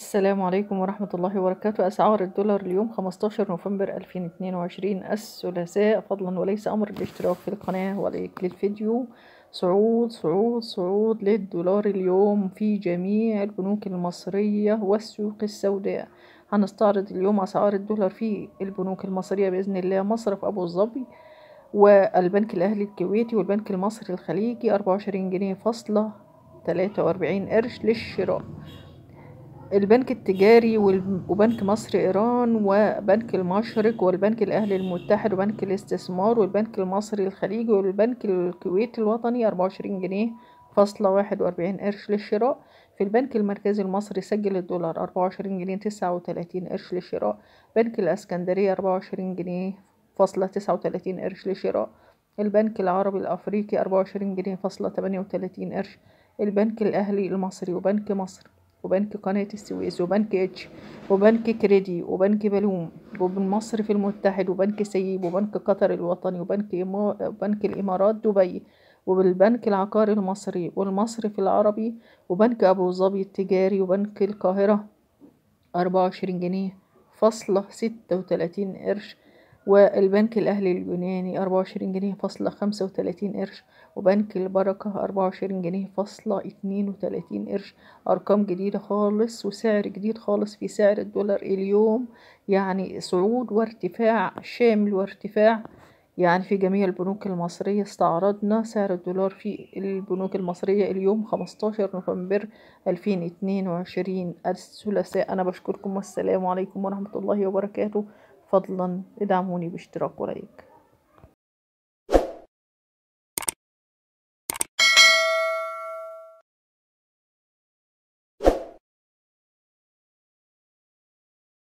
السلام عليكم ورحمة الله وبركاته أسعار الدولار اليوم 15 نوفمبر 2022 الثلاثاء فضلا وليس أمر الاشتراك في القناة ولايك للفيديو صعود صعود صعود للدولار اليوم في جميع البنوك المصرية والسوق السوداء هنستعرض اليوم أسعار الدولار في البنوك المصرية بإذن الله مصرف أبو ظبي والبنك الأهلي الكويتي والبنك المصري الخليجي 24 جنيه فاصلة 43 قرش للشراء البنك التجاري وبنك مصر إيران وبنك المشرق والبنك الأهلي المتحد وبنك الاستثمار والبنك المصري الخليجي والبنك الكويتي الوطني أربعة وعشرين جنيه فاصلة واحد وأربعين قرش للشراء في البنك المركزي المصري سجل الدولار أربعة وعشرين جنيه تسعة وتلاتين قرش للشراء بنك الإسكندرية أربعة وعشرين جنيه فاصلة تسعة وتلاتين قرش للشراء البنك العربي الأفريقي أربعة وعشرين جنيه فاصلة تمانية وتلاتين قرش البنك الأهلي المصري وبنك مصر وبنك قناة السويس وبنك اتش وبنك كريدي وبنك بلوم وبالمصرف المتحد وبنك سيب وبنك قطر الوطني وبنك إما... بنك الإمارات دبي وبالبنك العقاري المصري والمصرف العربي وبنك أبو ظبي التجاري وبنك القاهرة أربعة وعشرين جنيه فاصلة ستة وتلاتين قرش والبنك الأهلي اليوناني أربعة وعشرين جنيه فاصلة خمسة وتلاتين قرش وبنك البركة أربعة وعشرين جنيه فاصلة اتنين وتلاتين قرش أرقام جديدة خالص وسعر جديد خالص في سعر الدولار اليوم يعني صعود وارتفاع شامل وارتفاع يعني في جميع البنوك المصرية استعرضنا سعر الدولار في البنوك المصرية اليوم 15 نوفمبر 2022 الثلاثاء أنا بشكركم والسلام عليكم ورحمة الله وبركاته فضلا ادعموني باشتراك ولايك